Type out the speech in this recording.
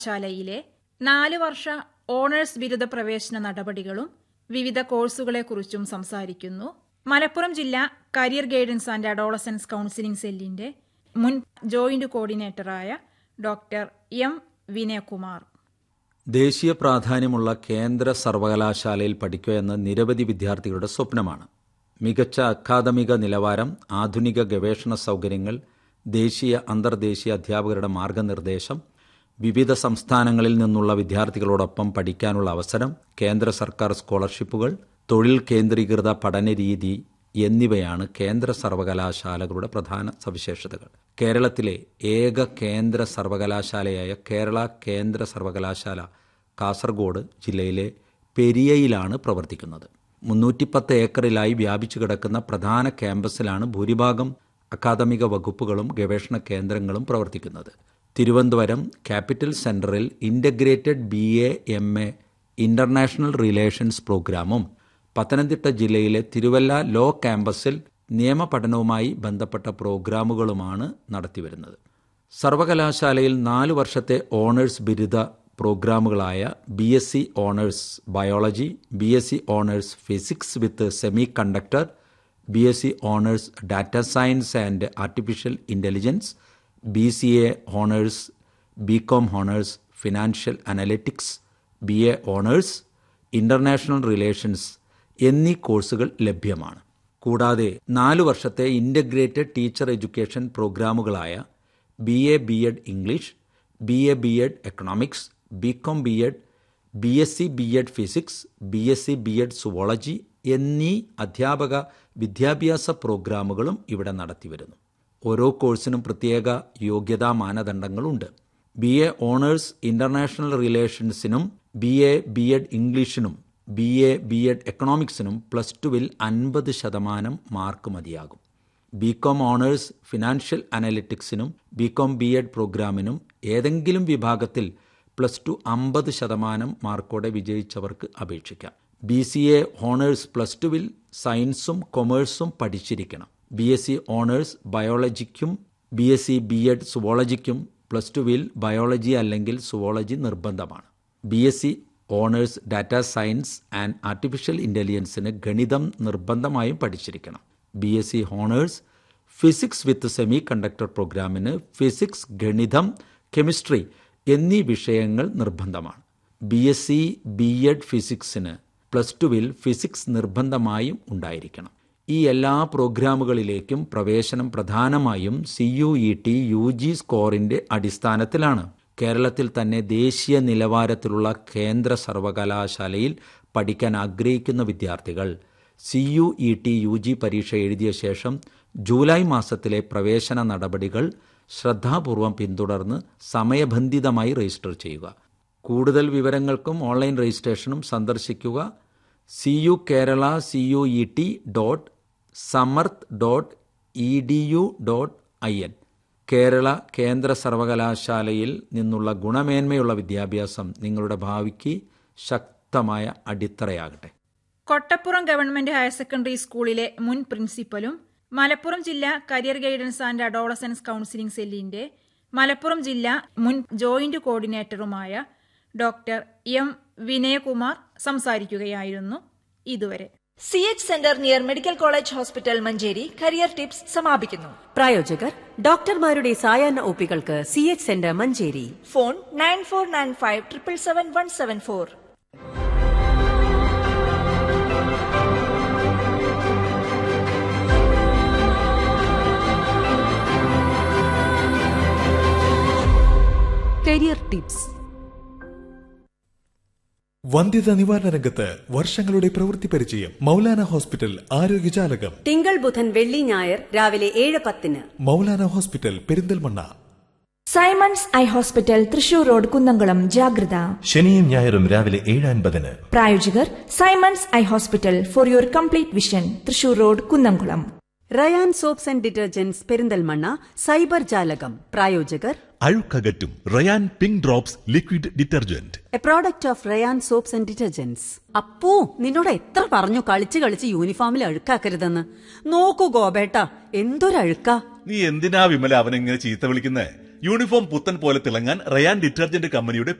ശാലയിലെ നാല് വർഷ ഓണേഴ്സ് ബിരുദ പ്രവേശന നടപടികളും വിവിധ കോഴ്സുകളെക്കുറിച്ചും സംസാരിക്കുന്നു മലപ്പുറം ജില്ലാ career guidance and adolescence counselling സെല്ലിന്റെ മുൻ ജോയിന്റ് കോർഡിനേറ്ററായ ഡോക്ടർ എം വിനയകുമാർ ദേശീയ പ്രാധാന്യമുള്ള കേന്ദ്ര സർവകലാശാലയിൽ പഠിക്കുക എന്ന നിരവധി വിദ്യാർത്ഥികളുടെ സ്വപ്നമാണ് മികച്ച അക്കാദമിക നിലവാരം ആധുനിക ഗവേഷണ സൗകര്യങ്ങൾ ദേശീയ അന്തർദേശീയ അധ്യാപകരുടെ മാർഗനിർദ്ദേശം വിവിധ സംസ്ഥാനങ്ങളിൽ നിന്നുള്ള വിദ്യാർത്ഥികളോടൊപ്പം പഠിക്കാനുള്ള അവസരം കേന്ദ്ര സർക്കാർ സ്കോളർഷിപ്പുകൾ തൊഴിൽ കേന്ദ്രീകൃത പഠനരീതി എന്നിവയാണ് കേന്ദ്ര സർവകലാശാലകളുടെ പ്രധാന സവിശേഷതകൾ കേരളത്തിലെ ഏക കേന്ദ്ര സർവകലാശാലയായ കേരള കേന്ദ്ര സർവകലാശാല കാസർഗോഡ് ജില്ലയിലെ പെരിയയിലാണ് പ്രവർത്തിക്കുന്നത് മുന്നൂറ്റിപ്പത്ത് ഏക്കറിലായി വ്യാപിച്ചു കിടക്കുന്ന പ്രധാന ക്യാമ്പസിലാണ് ഭൂരിഭാഗം അക്കാദമിക വകുപ്പുകളും ഗവേഷണ കേന്ദ്രങ്ങളും പ്രവർത്തിക്കുന്നത് തിരുവനന്തപുരം ക്യാപിറ്റൽ സെന്ററിൽ integrated B A M A international relations പ്രോഗ്രാമും പത്തനംതിട്ട ജില്ലയിലെ തിരുവല്ല ലോ ക്യാമ്പസിൽ നിയമപഠനവുമായി ബന്ധപ്പെട്ട പ്രോഗ്രാമുകളുമാണ് നടത്തിവരുന്നത് സർവകലാശാലയിൽ നാല് വർഷത്തെ ഓണേഴ്സ് ബിരുദ പ്രോഗ്രാമുകളായ B S C honours biology B S C honours physics with semiconductor B S C honours data science and artificial intelligence B C A honours B Com honours financial analytics B A honours international relations എന്നീ കോഴ്സുകൾ ലഭ്യമാണ് കൂടാതെ നാല് വർഷത്തെ integrated teacher education പ്രോഗ്രാമുകളായ B A B Ed English B A B Ed economics B Com B Ed B S C B Ed physics B S C B Ed zoology എന്നീ അധ്യാപക വിദ്യാഭ്യാസ പ്രോഗ്രാമുകളും ഇവിടെ നടത്തിവരുന്നു ഓരോ കോഴ്സിനും പ്രത്യേക യോഗ്യതാ മാനദണ്ഡങ്ങളുണ്ട് ബി എ ഓണേഴ്സ് ഇൻ്റർനാഷണൽ റിലേഷൻസിനും ബി എ ബി എഡ് ഇംഗ്ലീഷിനും ബി എ ബി എഡ് എക്കണോമിക്സിനും പ്ലസ് ടുവിൽ അൻപത് ശതമാനം മാർക്ക് മതിയാകും ബി കോം ഓണേഴ്സ് ഫിനാൻഷ്യൽ അനലിറ്റിക്സിനും ബി കോം ബി എഡ് പ്രോഗ്രാമിനും ഏതെങ്കിലും വിഭാഗത്തിൽ പ്ലസ് ടു അമ്പത് ശതമാനം മാർക്കോടെ വിജയിച്ചവർക്ക് അപേക്ഷിക്കാം B C A honours plus ടുവിൽ സയൻസും കൊമേഴ്സും പഠിച്ചിരിക്കണം ബി എസ് സി ഓണേഴ്സ് ബയോളജിക്കും B S C B Ed സുവോളജിക്കും പ്ലസ് ടുവിൽ ബയോളജി അല്ലെങ്കിൽ സുവോളജി നിർബന്ധമാണ് B S C honours data science and artificial ഇൻ്റലിജൻസിന് ഗണിതം നിർബന്ധമായും പഠിച്ചിരിക്കണം B S C honours physics with semiconductor പ്രോഗ്രാമിന് ഫിസിക്സ് ഗണിതം കെമിസ്ട്രി എന്നീ വിഷയങ്ങൾ നിർബന്ധമാണ് B S C B Ed ഫിസിക്സിന് പ്ലസ് ടുവിൽ ഫിസിക്സ് നിർബന്ധമായും ഉണ്ടായിരിക്കണം ഈ എല്ലാ പ്രോഗ്രാമുകളിലേക്കും പ്രവേശനം പ്രധാനമായും C U E T U G സ്കോറിന്റെ അടിസ്ഥാനത്തിലാണ് കേരളത്തിൽ തന്നെ ദേശീയ നിലവാരത്തിലുള്ള കേന്ദ്ര സർവകലാശാലയിൽ പഠിക്കാൻ ആഗ്രഹിക്കുന്ന വിദ്യാർത്ഥികൾ C U E T U G പരീക്ഷ എഴുതിയ ശേഷം ജൂലൈ മാസത്തിലെ പ്രവേശന നടപടികൾ ശ്രദ്ധാപൂർവം പിന്തുടർന്ന് സമയബന്ധിതമായി രജിസ്റ്റർ ചെയ്യുക കൂടുതൽ വിവരങ്ങൾക്കും ഓൺലൈൻ രജിസ്ട്രേഷനും സന്ദർശിക്കുക C U Kerala C U E T dot Samarth dot E D U dot I N Kerala കേന്ദ്ര സർവകലാശാലയിൽ നിന്നുള്ള ഗുണമേന്മയുള്ള വിദ്യാഭ്യാസം നിങ്ങളുടെ ഭാവിക്ക് ശക്തമായ അടിത്തറയാകട്ടെ കൊട്ടപ്പുറം ഗവൺമെന്റ് ഹയർ സെക്കൻഡറി സ്കൂളിലെ മുൻ പ്രിൻസിപ്പലും മലപ്പുറം ജില്ലാ career guidance and adolescence counselling സെല്ലിന്റെ മലപ്പുറം ജില്ലാ മുൻ ജോയിന്റ് കോർഡിനേറ്ററുമായ ഡോക്ടർ എം വിനയകുമാർ സംസാരിക്കുകയായിരുന്നു ഇതുവരെ C H centre near medical college hospital Manjeri career tips സമാപിക്കുന്നു പ്രായോജകർ ഡോക്ടർമാരുടെ സായാഹ്ന ഒപ്പികൾക്ക് C H centre Manjeri phone nine four nine five triple seven one seven four career tips വന്ധ്യത നിവാരണ രംഗത്ത് വർഷങ്ങളുടെ പ്രവൃത്തി പരിചയം മൗലാന ഹോസ്പിറ്റൽ ആരോഗ്യജാലകം തിങ്കൾ ബുധൻ വെള്ളി ഞായർ രാവിലെ ഏഴ് പത്തിന് Moulana hospital Perinthalmanna Simons eye hospital Thrissur road Kunnamkulam ജാഗ്രത ശനിയും ഞായറും രാവിലെ ഏഴ് അൻപതിന് പ്രായോജകർ Simons eye hospital for your complete vision Thrissur road Kunnamkulam Rayan soaps and detergents Perinthalmanna cyber ജാലകം പ്രായോജകർ അഴുക്കകറ്റും Rayan pink drops liquid detergent a product of Rayan soaps and detergents അപ്പൂ നിന്നോട് എത്ര പറഞ്ഞു കളിച്ച് കളിച്ച് യൂണിഫോമിൽ അഴുക്കാക്കരുതെന്ന് നോക്കൂ ഗോപേട്ട എന്തൊരഴുക്കാ നീ എന്തിനാ വിമല അവനെങ്ങനെ ചീത്ത വിളിക്കുന്നേ യൂണിഫോം പുത്തൻ പോലെ തിളങ്ങാൻ റയാൻ ഡിറ്റർജന്റ് കമ്പനിയുടെ